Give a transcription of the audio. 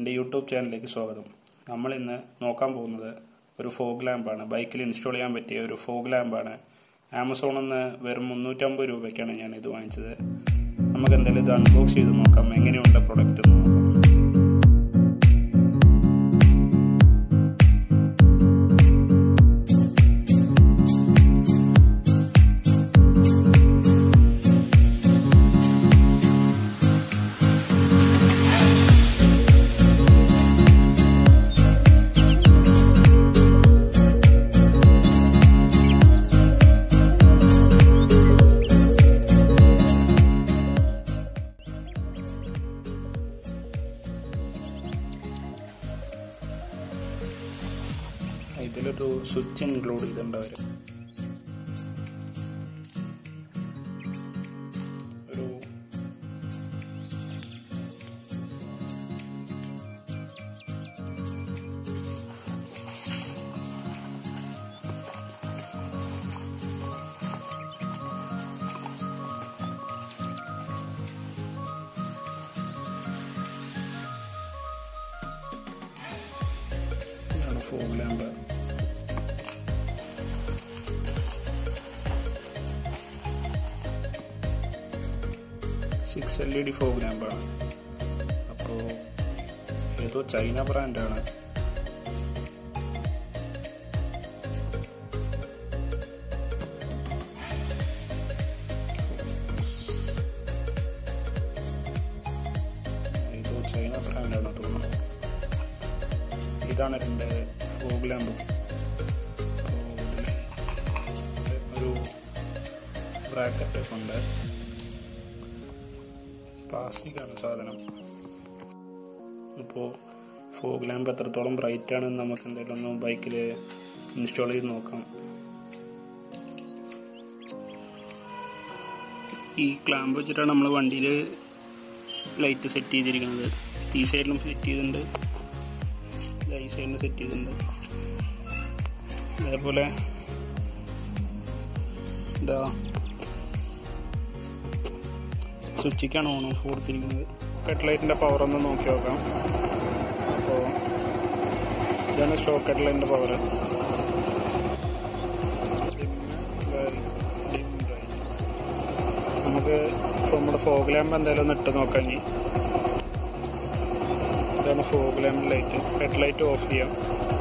എൻ്റെ യൂട്യൂബ് ചാനലിലേക്ക് സ്വാഗതം നമ്മൾ ഇന്ന് നോക്കാൻ പോകുന്നത് ഒരു ഫോഗ് ലാമ്പാണ് ബൈക്കിൽ ഇൻസ്റ്റാൾ ചെയ്യാൻ പറ്റിയ ഒരു ഫോഗ് ലാമ്പാണ് ആമസോണിൽ നിന്ന് വെറും മുന്നൂറ്റമ്പത് രൂപയ്ക്കാണ് ഞാൻ ഇത് വാങ്ങിച്ചത് നമുക്ക് എന്തായാലും ഇത് അൺബോക്സ് ചെയ്ത് നോക്കാം എങ്ങനെയുണ്ട് പ്രൊഡക്റ്റ് എന്ന് നോക്കാം ഇതിലൊരു സ്വിച്ച് ഇൻക്ലൂഡ് ചെയ്തിട്ടുണ്ട് അവർ ഒരു ഇതാണ് fog lamp six L E D fog ലാമ്പാണ് അപ്പോൾ ഏതോ ചൈന ബ്രാൻഡാണ് ഏതോ ചൈന ബ്രാൻഡാണ് തോന്നുന്നു ഇതാണ് എൻ്റെ ഫോഗ് ലാമ്പ് ഒരു ബ്രാക്കറ്റ് ഉണ്ട് പ്ലാസ്റ്റിക് ആണ് സാധനം അപ്പോൾ ഫോഗ് ലാമ്പ് എത്രത്തോളം ബ്രൈറ്റ് ആണെന്ന് നമുക്ക് എന്തായാലും ഒന്ന് ബൈക്കിൽ ഇൻസ്റ്റാൾ ചെയ്ത് നോക്കാം ഈ ക്ലാമ്പ് വെച്ചിട്ടാണ് നമ്മൾ വണ്ടിയിൽ ലൈറ്റ് സെറ്റ് ചെയ്തിരിക്കുന്നത് ഈ സൈഡിലും സെറ്റ് ചെയ്തിട്ടുണ്ട് ഈ സൈഡിൽ സെറ്റ് ചെയ്തിട്ടുണ്ട് അതേപോലെ എന്താ സ്വിച്ചിക്കാണ് ഓൺ ഓഫ് കൊടുത്തിരിക്കുന്നത് ഹെഡ്ലൈറ്റിൻ്റെ പവർ ഒന്ന് നോക്കി നോക്കാം അപ്പോൾ ഇതാണ് സ്റ്റോക്ക് ഹെഡ്ലൈറ്റിൻ്റെ പവർ നമുക്ക് ഇപ്പോൾ നമ്മുടെ ഫോഗ് ലാമ്പ് എന്തായാലും ഒന്ന് ഇട്ട് നോക്കാം ഇനി ഇതാണ് fog lamp light head light off ചെയ്യാം